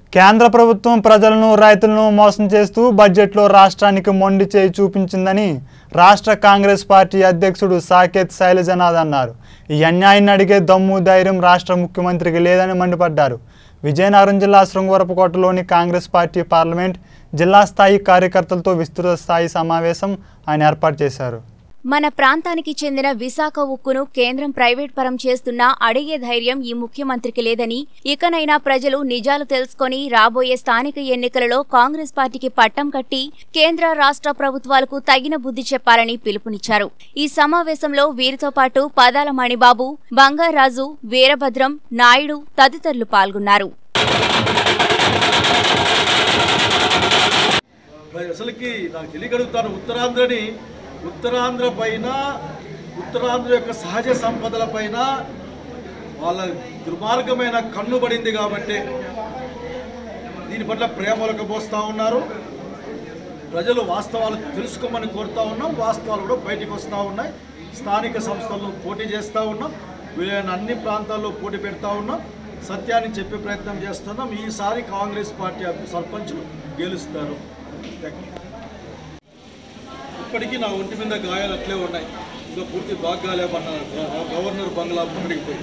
కేంద్ర ప్రభుత్వం ప్రజలను రైతులను మోసం చేస్తూ బడ్జెట్లో రాష్ట్రానికి మొండి చేయి చూపించిందని రాష్ట్ర కాంగ్రెస్ పార్టీ అధ్యక్షుడు సాకేత్ శైలజనాథ్ అన్నారు ఈ అన్యాయాన్ని అడిగే దమ్ము ధైర్యం రాష్ట్ర ముఖ్యమంత్రికి లేదని మండిపడ్డారు విజయనగరం జిల్లా శృంగవరపుకోటలోని కాంగ్రెస్ పార్టీ పార్లమెంట్ జిల్లా స్థాయి కార్యకర్తలతో విస్తృత స్థాయి సమావేశం ఆయన ఏర్పాటు చేశారు మన ప్రాంతానికి చెందిన విశాఖ ఉక్కును కేంద్రం ప్రైవేట్ పరం చేస్తున్నా అడిగే ధైర్యం ఈ ముఖ్యమంత్రికి లేదని ఇకనైనా ప్రజలు నిజాలు తెలుసుకొని రాబోయే స్థానిక ఎన్నికలలో కాంగ్రెస్ పార్టీకి పట్టం కట్టి కేంద్ర రాష్ట్ర ప్రభుత్వాలకు తగిన బుద్ధి చెప్పాలని పిలుపునిచ్చారు ఈ సమావేశంలో వీరితో పాటు పదాల మణిబాబు బంగారాజు వీరభద్రం నాయుడు తదితరులు పాల్గొన్నారు మరి అసలుకి నాకు తెలియగలుగుతాను ఉత్తరాంధ్రని ఉత్తరాంధ్ర పైన ఉత్తరాంధ్ర యొక్క సహజ సంపదల పైన వాళ్ళ దుర్మార్గమైన కన్ను పడింది కాబట్టి దీని పట్ల ప్రేమలకు పోస్తూ ఉన్నారు ప్రజలు వాస్తవాలు తెలుసుకోమని కోరుతా ఉన్నాం వాస్తవాలు కూడా బయటికి వస్తూ ఉన్నాయి స్థానిక సంస్థలను పోటీ చేస్తూ ఉన్నాం వీలైన అన్ని ప్రాంతాల్లో పోటీ పెడతా ఉన్నాం సత్యాన్ని చెప్పే ప్రయత్నం చేస్తున్నాం ఈసారి కాంగ్రెస్ పార్టీ సర్పంచులు గెలుస్తారు థ్యాంక్ యూ. ఇప్పటికీ నా ఒంటి మీద గాయాలు అట్లే ఉన్నాయి ఇంకా పూర్తి బాగాలేమన్నారు గవర్నర్ బంగ్లా ముట్టడికి పోయి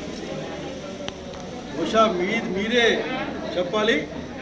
బహుశా మీ మీరే చెప్పాలి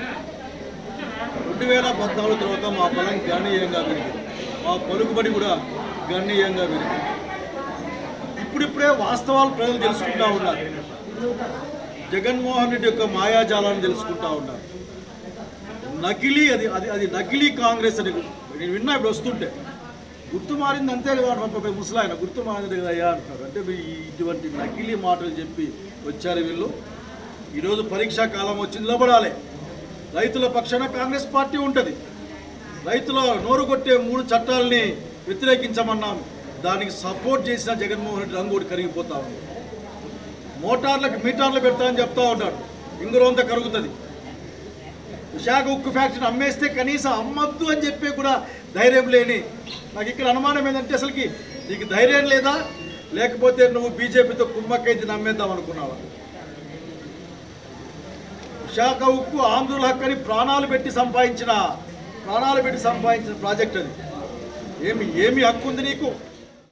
రెండు వేల పద్నాలుగు తర్వాత మా బలం గణనీయంగా పెరిగింది మా పలుకుబడి కూడా గణనీయంగా పెరిగింది ఇప్పుడిప్పుడే వాస్తవాలు ప్రజలు తెలుసుకుంటా ఉన్నారు జగన్మోహన్ రెడ్డి యొక్క మాయాజాలాన్ని తెలుసుకుంటా ఉన్నారు నకిలీ అది అది అది నకిలీ కాంగ్రెస్ అని నేను విన్నా ఇప్పుడు వస్తుంటే గుర్తు మారింది అంతే కదా పాపం ముసలాయన గుర్తు మారింది కదా అయ్యా అంటున్నారు అంటే వీ- ఇటువంటి నకిలీ మాటలు చెప్పి వచ్చారు వీళ్ళు ఈరోజు పరీక్షా కాలం వచ్చింది నిలబడాలి రైతుల పక్షాన కాంగ్రెస్ పార్టీ ఉంటుంది రైతుల నోరు కొట్టే మూడు చట్టాలని వ్యతిరేకించమన్నాం దానికి సపోర్ట్ చేసిన జగన్మోహన్ రెడ్డి రంగు ఒకటి కరిగిపోతా ఉంది మోటార్లకు మీటర్లు పెడతామని చెప్తా ఉన్నాడు ఇంగురంతా కరుగుతుంది విశాఖ ఉక్కు ఫ్యాక్టరీని అమ్మేస్తే కనీసం అమ్మద్దు అని చెప్పి కూడా ధైర్యం లేని నాకు ఇక్కడ అనుమానం ఏంటంటే అసలుకి నీకు ధైర్యం లేదా లేకపోతే నువ్వు బీజేపీతో కుమ్మక్కైతే నమ్మేద్దాం అనుకున్నావా విశాఖ ఉక్కు ఆంధ్రుల హక్కని ప్రాణాలు పెట్టి సంపాదించిన ప్రాణాలు పెట్టి సంపాదించిన ప్రాజెక్ట్ అది ఏమి ఏమి హక్కు ఉంది నీకు